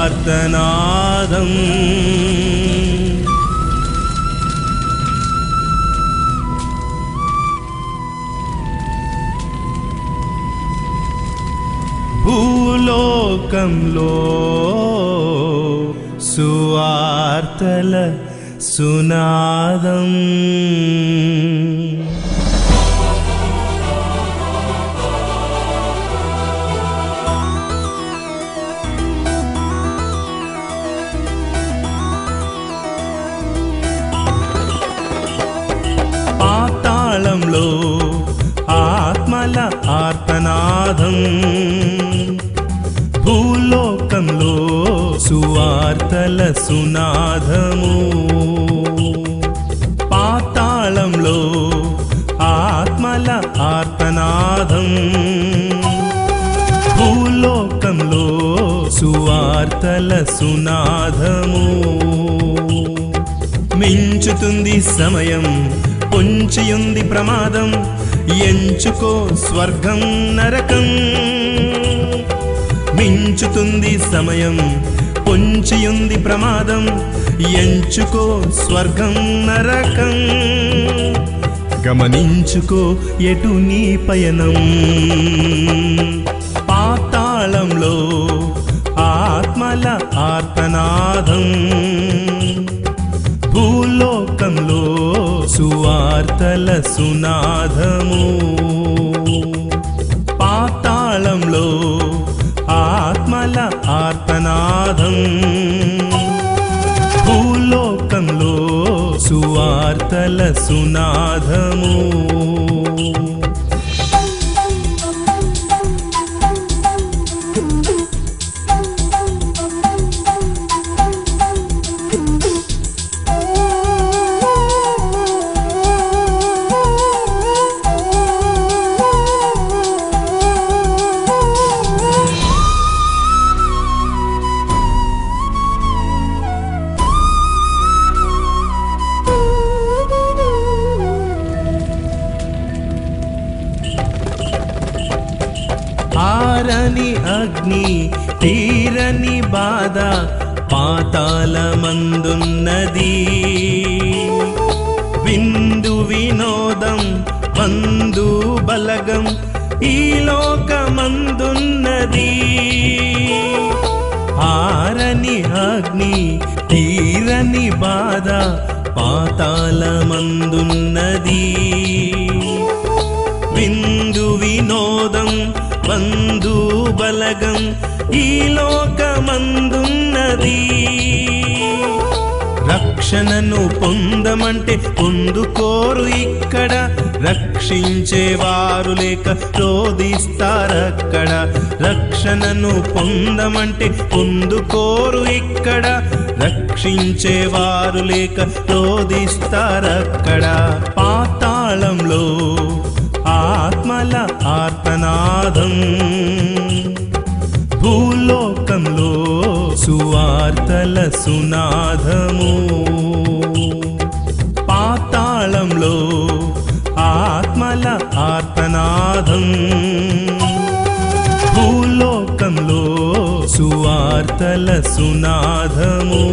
ఆర్తనాదం భూలోకంలో సువార్తల సునాదం పాతాళంలో ఆత్మల ఆర్తనాదం భూలోకంలో సువార్తల సునాదము పాతాళంలో ఆత్మల ఆర్తనాదం భూలోకంలో సువార్తల సునాదము మించుతుంది సమయం పొంచియుంది ప్రమాదం ఎంచుకో స్వర్గం నరకం మించుతుంది సమయం పొంచియుంది ప్రమాదం ఎంచుకో స్వర్గం నరకం గమనించుకో ఎటు నీ పయనం పాతాళంలో ఆత్మల ఆర్తనాదం భూలోకంలో సువార్తల సునాదము పాతాళంలో ఆత్మల ఆర్తనాదం భూలోకంలో సువార్తల సునాదము ఆరని అగ్ని తీరని బాధ పాతాళమందున్నది విందు వినోదం బంధు బలగం ఈ లోకమందున్నది ఆరని అగ్ని తీరని బాధ పాతాళమందున్నది విందు వినోదం బంధు బలగం ఈ లోకమందున్నది రక్షణను పొందమంటే పొందుకోరు ఇక్కడ రక్షించేవారు లేక రోధిస్తారక్కడ రక్షణను పొందమంటే పొందుకోరు ఇక్కడ రక్షించేవారు లేక రోధిస్తారక్కడ పాతాళంలో ఆత్మల ఆర్తనాదం భూలోకంలో సువార్తల సునాదము పాతాళంలో ఆత్మల ఆర్తనాదం భూలోకంలో సువార్తల సునాదము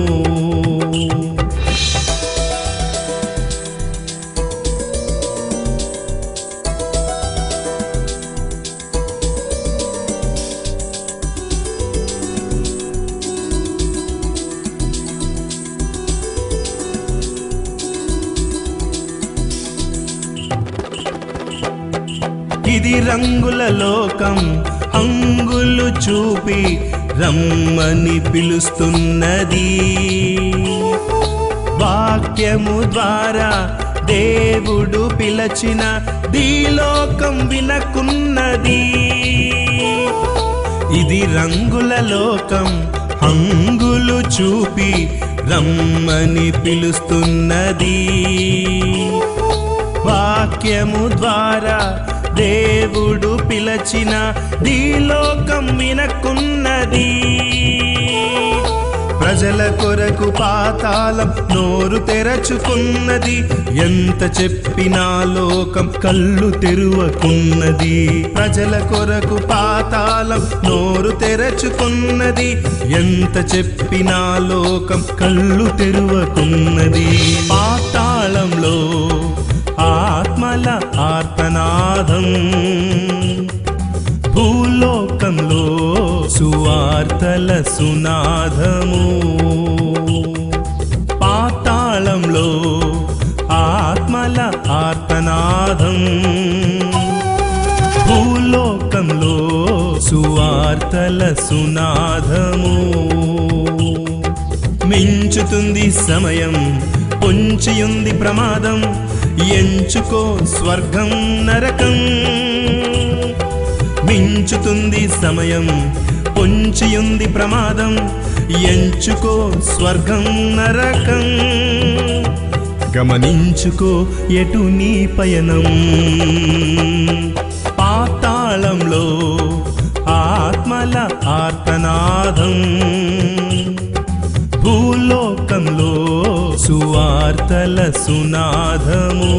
ఇది రంగుల లోకం అంగులు చూపి రమ్మని పిలుస్తున్నది వాక్యము ద్వారా దేవుడు పిలచిన దీలోకం వినకున్నది ఇది రంగుల లోకం హంగులు చూపి రమ్మని పిలుస్తున్నది వాక్యము ద్వారా దేవుడు పిలచిన దీలోకం వినకున్నది ప్రజల కొరకు పాతాళం నోరు తెరచుకున్నది ఎంత చెప్పినా లోకం కళ్ళు తెరువకున్నది ప్రజల కొరకు పాతాళం నోరు తెరచుకున్నది ఎంత చెప్పినా లోకం కళ్ళు తెరువకున్నది పాతాళంలో ఆత్మల ఆర్తనాదం భూలోకంలో సువార్తల సునాదము పాతాళంలో ఆత్మల ఆర్తనాదం భూలోకంలో సువార్తల సునాదము మించుతుంది సమయం పొంచియుంది ప్రమాదం ఎంచుకో స్వర్గం నరకం మించుతుంది సమయం పొంచియుంది ప్రమాదం ఎంచుకో స్వర్గం నరకం గమనించుకో ఎటు నీ పయనం పాతాళంలో ఆత్మల ఆర్తనాదం భూలోకంలో సువార్తల సునాదము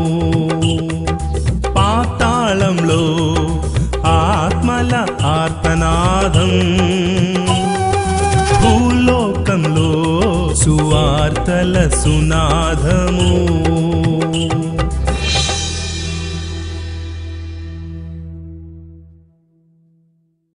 పాతాళంలో ఆత్మల ఆర్తనాదం భూలోకంలో సువార్తల సునాదము